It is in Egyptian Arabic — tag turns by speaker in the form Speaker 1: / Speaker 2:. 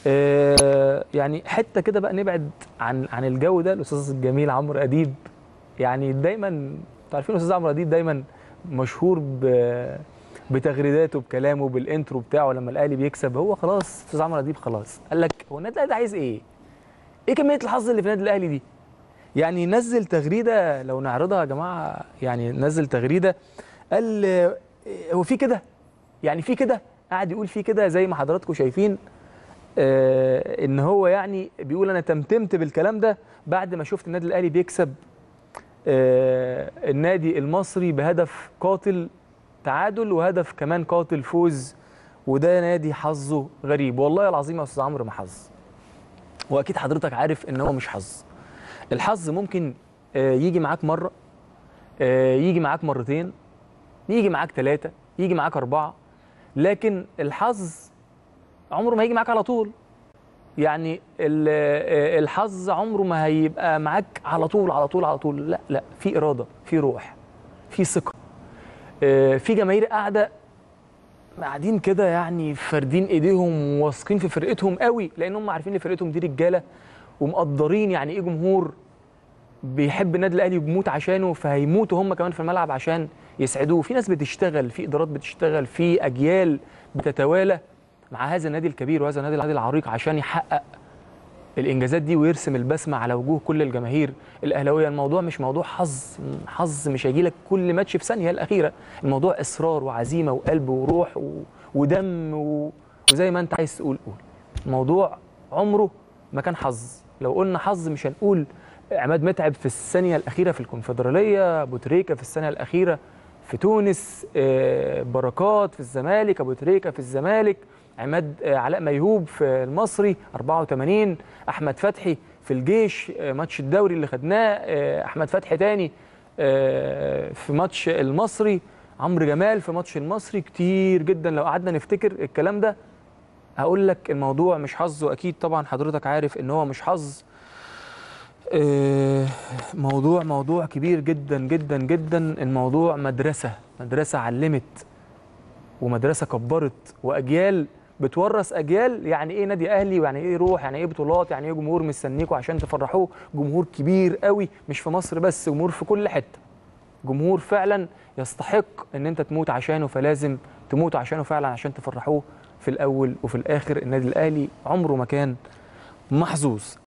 Speaker 1: آه، يعني حته كده بقى نبعد عن عن الجو ده الاستاذ الجميل عمرو اديب يعني دايما انتوا عارفين الاستاذ عمرو اديب دايما مشهور ب بتغريداته بكلامه بالانترو بتاعه لما الاهلي بيكسب هو خلاص استاذ عمرو اديب خلاص قال لك هو النادي الاهلي ده عايز ايه؟ ايه كميه الحظ اللي في النادي الاهلي دي؟ يعني نزل تغريده لو نعرضها يا جماعه يعني نزل تغريده قال آه، هو في كده يعني في كده قاعد يقول في كده زي ما حضراتكم شايفين آه، ان هو يعني بيقول انا تمتمت بالكلام ده بعد ما شفت النادي الاهلي بيكسب آه، النادي المصري بهدف قاتل تعادل وهدف كمان قاتل فوز وده نادي حظه غريب والله العظيم يا استاذ عمرو ما حظ واكيد حضرتك عارف ان هو مش حظ الحظ ممكن آه، يجي معاك مره آه، يجي معاك مرتين يجي معاك ثلاثه يجي معاك اربعه لكن الحظ عمره ما هيجي معاك على طول يعني ال- آه، الحظ عمره ما هيبقى معاك على طول على طول على طول لا لا في اراده في روح في ثقه آه، في جماهير قاعده قاعدين كده يعني فاردين ايديهم وواثقين في فرقتهم قوي لان هم عارفين ان فرقتهم دي رجاله ومقدرين يعني ايه جمهور بيحب النادي الاهلي وبيموت عشانه فهيموتوا هم كمان في الملعب عشان يسعدوه في ناس بتشتغل في ادارات بتشتغل في اجيال بتتوالى مع هذا النادي الكبير وهذا النادي النادي العريق عشان يحقق الانجازات دي ويرسم البسمه على وجوه كل الجماهير الاهلاويه الموضوع مش موضوع حظ حظ مش هيجي لك كل ماتش في ثانيه الاخيره الموضوع اصرار وعزيمه وقلب وروح و... ودم و... وزي ما انت عايز تقول قول الموضوع عمره ما كان حظ لو قلنا حظ مش هنقول عماد متعب في الثانيه الاخيره في الكونفدراليه ابو تريكه في الثانيه الاخيره في تونس آه، بركات في الزمالك ابو تريكه في الزمالك عماد آه، علاء ميهوب في المصري 84 احمد فتحي في الجيش آه، ماتش الدوري اللي خدناه آه، احمد فتحي تاني آه، في ماتش المصري عمرو جمال في ماتش المصري كتير جدا لو قعدنا نفتكر الكلام ده هقول لك الموضوع مش حظ واكيد طبعا حضرتك عارف ان هو مش حظ آه، موضوع موضوع كبير جدا جدا جدا الموضوع مدرسة مدرسة علمت ومدرسة كبرت وأجيال بتورث أجيال يعني إيه نادي أهلي ويعني إيه روح يعني إيه بطولات يعني إيه جمهور مستنيكوا عشان تفرحوه جمهور كبير قوي مش في مصر بس جمهور في كل حتة جمهور فعلا يستحق ان انت تموت عشانه فلازم تموت عشانه فعلا عشان تفرحوه في الاول وفي الاخر النادي الاهلي عمره ما كان محظوظ